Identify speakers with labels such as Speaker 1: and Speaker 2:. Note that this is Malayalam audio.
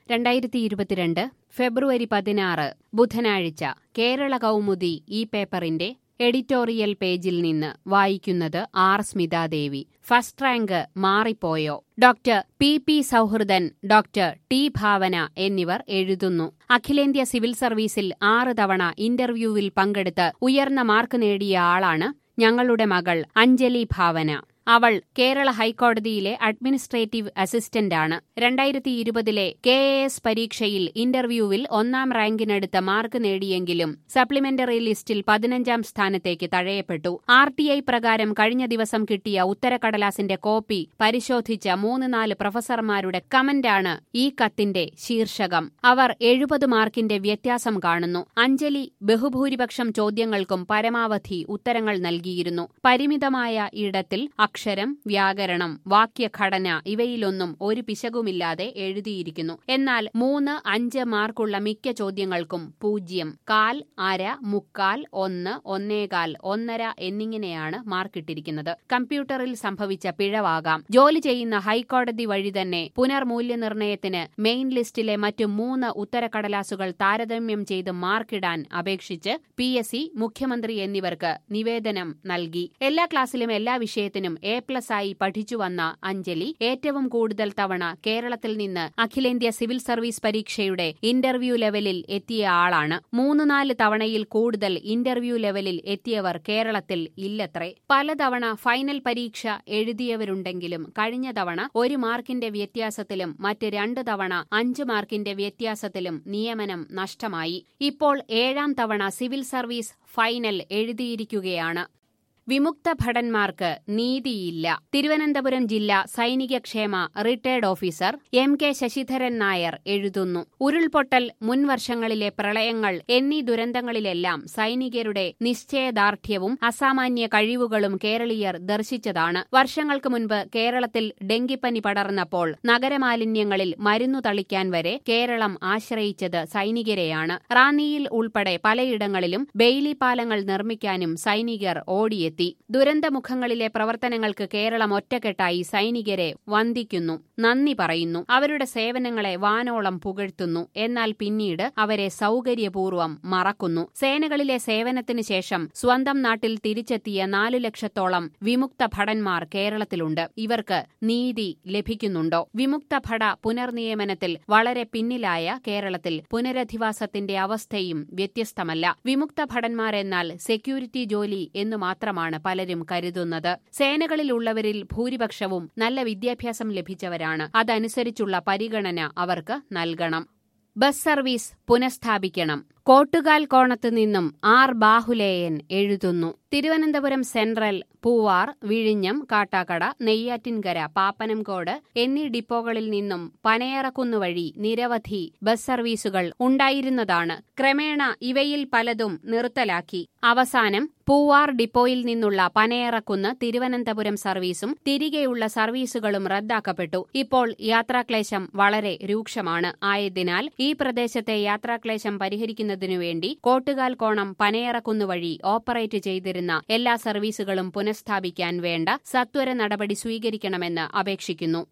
Speaker 1: രണ്ടായിരത്തി ഇരുപത്തിരണ്ട് ഫെബ്രുവരി പതിനാറ് ബുധനാഴ്ച കേരള കൗമുദി ഈ പേപ്പറിന്റെ എഡിറ്റോറിയൽ പേജിൽ നിന്ന് വായിക്കുന്നത് ആർ സ്മിതാദേവി ഫസ്റ്റ് റാങ്ക് മാറിപ്പോയോ doctor P P Souhrudan doctor T Bhavana എന്നിവർ എഴുതുന്നു അഖിലേന്ത്യാ സിവിൽ സർവീസിൽ ആറ് തവണ ഇന്റർവ്യൂവിൽ പങ്കെടുത്ത് ഉയർന്ന മാർക്ക് നേടിയ ആളാണ് ഞങ്ങളുടെ മകൾ അഞ്ജലി ഭാവന അവൾ കേരള ഹൈക്കോടതിയിലെ അഡ്മിനിസ്ട്രേറ്റീവ് അസിസ്റ്റന്റാണ് രണ്ടായിരത്തി ഇരുപതിലെ കെ എ എസ് പരീക്ഷയിൽ ഇന്റർവ്യൂവിൽ ഒന്നാം റാങ്കിനടുത്ത് മാർക്ക് നേടിയെങ്കിലും സപ്ലിമെന്ററി ലിസ്റ്റിൽ പതിനഞ്ചാം സ്ഥാനത്തേക്ക് തഴയപ്പെട്ടു ആർ ടി ഐ പ്രകാരം കഴിഞ്ഞ ദിവസം കിട്ടിയ ഉത്തരക്കടലാസിന്റെ കോപ്പി പരിശോധിച്ച മൂന്ന് നാല് പ്രൊഫസർമാരുടെ കമന്റാണ് ഈ കത്തിന്റെ ശീർഷകം അവർ എഴുപത് മാർക്കിന്റെ വ്യത്യാസം കാണുന്നു അഞ്ജലി ബഹുഭൂരിപക്ഷം ചോദ്യങ്ങൾക്കും പരമാവധി ഉത്തരങ്ങൾ നൽകിയിരുന്നു പരിമിതമായ ഇടത്തിൽ അക്ഷരം വ്യാകരണം വാക്യഘടന ഇവയിലൊന്നും ഒരു പിശകുമില്ലാതെ എഴുതിയിരിക്കുന്നു എന്നാൽ മൂന്ന് അഞ്ച് മാർക്കുള്ള മിക്ക ചോദ്യങ്ങൾക്കും പൂജ്യം കാൽ അര മുക്കാൽ ഒന്ന് ഒന്നേകാൽ ഒന്നര എന്നിങ്ങനെയാണ് മാർക്കിട്ടിരിക്കുന്നത് കമ്പ്യൂട്ടറിൽ സംഭവിച്ച പിഴവാകാം ജോലി ചെയ്യുന്ന ഹൈക്കോടതി വഴി തന്നെ പുനർമൂല്യനിർണയത്തിന് മെയിൻ ലിസ്റ്റിലെ മറ്റു മൂന്ന് ഉത്തരക്കടലാസുകൾ താരതമ്യം ചെയ്ത് മാർക്കിടാൻ അപേക്ഷിച്ച് പി എസ് സി മുഖ്യമന്ത്രി എന്നിവർക്ക് നിവേദനം നൽകി എല്ലാ ക്ലാസ്സിലും എല്ലാ വിഷയത്തിനും എ പ്ലസ് ആയി പഠിച്ചു വന്ന അഞ്ജലി ഏറ്റവും കൂടുതൽ തവണ കേരളത്തിൽ നിന്ന് അഖിലേന്ത്യാ സിവിൽ സർവീസ് പരീക്ഷയുടെ ഇന്റർവ്യൂ ലെവലിൽ എത്തിയ ആളാണ് മൂന്ന് നാല് തവണയിൽ കൂടുതൽ ഇന്റർവ്യൂ ലെവലിൽ എത്തിയവർ കേരളത്തിൽ ഇല്ലത്രേ പലതവണ ഫൈനൽ പരീക്ഷ എഴുതിയവരുണ്ടെങ്കിലും കഴിഞ്ഞ തവണ ഒരു മാർക്കിന്റെ വ്യത്യാസത്തിലും മറ്റ് രണ്ട് തവണ അഞ്ച് മാർക്കിന്റെ വ്യത്യാസത്തിലും നിയമനം നഷ്ടമായി ഇപ്പോൾ ഏഴാം തവണ സിവിൽ സർവീസ് ഫൈനൽ എഴുതിയിരിക്കുകയാണ് വിമുക്ത ഭടന്മാർക്ക് നീതിയില്ല തിരുവനന്തപുരം ജില്ലാ സൈനികക്ഷേമ retired officer M K Sasidharan Nair എഴുതുന്നു ഉരുൾപൊട്ടൽ മുൻവർഷങ്ങളിലെ പ്രളയങ്ങൾ എന്നീ ദുരന്തങ്ങളിലെല്ലാം സൈനികരുടെ നിശ്ചയദാർഢ്യവും അസാമാന്യ കഴിവുകളും കേരളീയർ ദർശിച്ചതാണ് വർഷങ്ങൾക്ക് മുൻപ് കേരളത്തിൽ ഡെങ്കിപ്പനി പടർന്നപ്പോൾ നഗരമാലിന്യങ്ങളിൽ മരുന്നു തളിക്കാൻ വരെ കേരളം ആശ്രയിച്ചത് സൈനികരെയാണ് റാന്നിയിൽ ഉൾപ്പെടെ പലയിടങ്ങളിലും ബെയിലി പാലങ്ങൾ നിർമ്മിക്കാനും സൈനികർ ഓടിയെത്തി എത്തി ദുരന്തമുഖങ്ങളിലെ പ്രവർത്തനങ്ങൾക്ക് കേരളം ഒറ്റക്കെട്ടായി സൈനികരെ വന്ദിക്കുന്നു നന്ദി പറയുന്നു അവരുടെ സേവനങ്ങളെ വാനോളം പുകഴ്ത്തുന്നു എന്നാൽ പിന്നീട് അവരെ സൗകര്യപൂർവ്വം മറക്കുന്നു സേനകളിലെ സേവനത്തിന് ശേഷം സ്വന്തം നാട്ടിൽ തിരിച്ചെത്തിയ നാലു ലക്ഷത്തോളം വിമുക്ത ഭടന്മാർ കേരളത്തിലുണ്ട് ഇവർക്ക് നീതി ലഭിക്കുന്നുണ്ടോ വിമുക്ത ഭട പുനർനിയമനത്തിൽ വളരെ പിന്നിലായ കേരളത്തിൽ പുനരധിവാസത്തിന്റെ അവസ്ഥയും വ്യത്യസ്തമല്ല വിമുക്ത ഭടന്മാരെന്നാൽ സെക്യൂരിറ്റി ജോലി എന്നു മാത്രമാണ് എന്നാണ് പലരും കരുതുന്നത് സേനകളിലുള്ളവരിൽ ഭൂരിപക്ഷവും നല്ല വിദ്യാഭ്യാസം ലഭിച്ചവരാണ് അതനുസരിച്ചുള്ള പരിഗണന അവർക്ക് നൽകണം ബസ് സർവീസ് പുനഃസ്ഥാപിക്കണം കോട്ടുകാൽ കോണത്ത് നിന്നും ആർ ബാഹുലേയൻ എഴുതുന്നു തിരുവനന്തപുരം സെൻട്രൽ പൂവാർ വിഴിഞ്ഞം കാട്ടാക്കട നെയ്യാറ്റിൻകര പാപ്പനംകോട് എന്നീ ഡിപ്പോകളിൽ നിന്നും പനയറക്കുന്ന് വഴി നിരവധി ബസ് സർവീസുകൾ ഉണ്ടായിരുന്നതാണ് ക്രമേണ ഇവയിൽ പലതും നിർത്തലാക്കി അവസാനം പൂവാർ ഡിപ്പോയിൽ നിന്നുള്ള പനയറക്കുന്ന് തിരുവനന്തപുരം സർവീസും തിരികെയുള്ള സർവീസുകളും റദ്ദാക്കപ്പെട്ടു ഇപ്പോൾ യാത്രാക്ലേശം വളരെ രൂക്ഷമാണ് ആയതിനാൽ ഈ പ്രദേശത്തെ യാത്രാക്ലേശം പരിഹരിക്കുന്നതിനു വേണ്ടി കോട്ടുകാൽ കോണം പനയറക്കുന്ന് വഴി ഓപ്പറേറ്റ് ചെയ്തിരുന്ന എല്ലാ സർവീസുകളും പുനഃസ്ഥാപിക്കാൻ വേണ്ട സത്വര നടപടി സ്വീകരിക്കണമെന്ന് അപേക്ഷിക്കുന്നു